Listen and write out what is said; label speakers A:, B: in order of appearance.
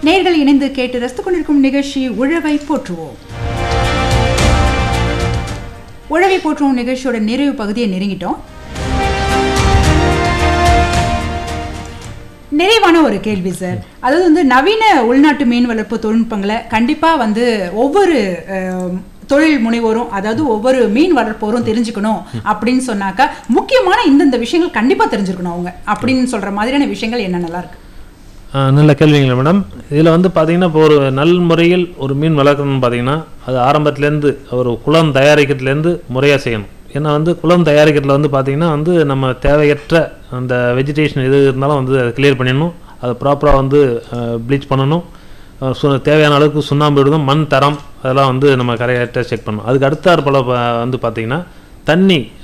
A: நேர்கள் இணைந்து கேட்டு ரசித்துக் கொண்டிருக்கும் நிகழ்ச்சி உழவை போற்றுவோம் உழவை போற்றுவோம் நிகழ்ச்சியோட நிறைவு பகுதியை நெருங்கிட்டோம் நிறைவான ஒரு கேள்வி சார் அதாவது வந்து நவீன உள்நாட்டு மீன் வளர்ப்பு தொழில்நுட்பங்களை கண்டிப்பாக வந்து ஒவ்வொரு அஹ், தொழில் முனைவோரும் அதாவது ஒவ்வொரு மீன் வளர்ப்போரும் தெரிஞ்சுக்கணும் அப்படின்னு சொன்னாக்கா முக்கியமான இந்தந்த விஷயங்கள் கண்டிப்பாக தெரிஞ்சுக்கணும் அவங்க அப்படின்னு சொல்ற மாதிரியான விஷயங்கள் என்னென்னலாம் இருக்கு
B: ஆ, நல்ல கேள்விங்களா மேடம் இதில் வந்து பார்த்தீங்கன்னா இப்போ ஒரு நல் முறையில் ஒரு மீன் வளர்க்கணும்னு பார்த்தீங்கன்னா அது ஆரம்பத்துலேருந்து ஒரு குளம் தயாரிக்கிறதுலேருந்து முறையாக செய்யணும் ஏன்னா வந்து குளம் தயாரிக்கிறதுல வந்து பார்த்தீங்கன்னா வந்து நம்ம தேவையற்ற அந்த வெஜிடேஷன் எது இருந்தாலும் வந்து அதை கிளியர் பண்ணிடணும் அதை ப்ராப்பராக வந்து ப்ளீச் பண்ணணும் அஹ் சு தேவையான அளவுக்கு சுண்ணாம்பு விடுதல் மண் தரம் அதெல்லாம் வந்து நம்ம கரெக்டாக செக் பண்ணணும் அதுக்கு அடுத்தாற் போல் வந்து பார்த்திங்கன்னா தண்ணி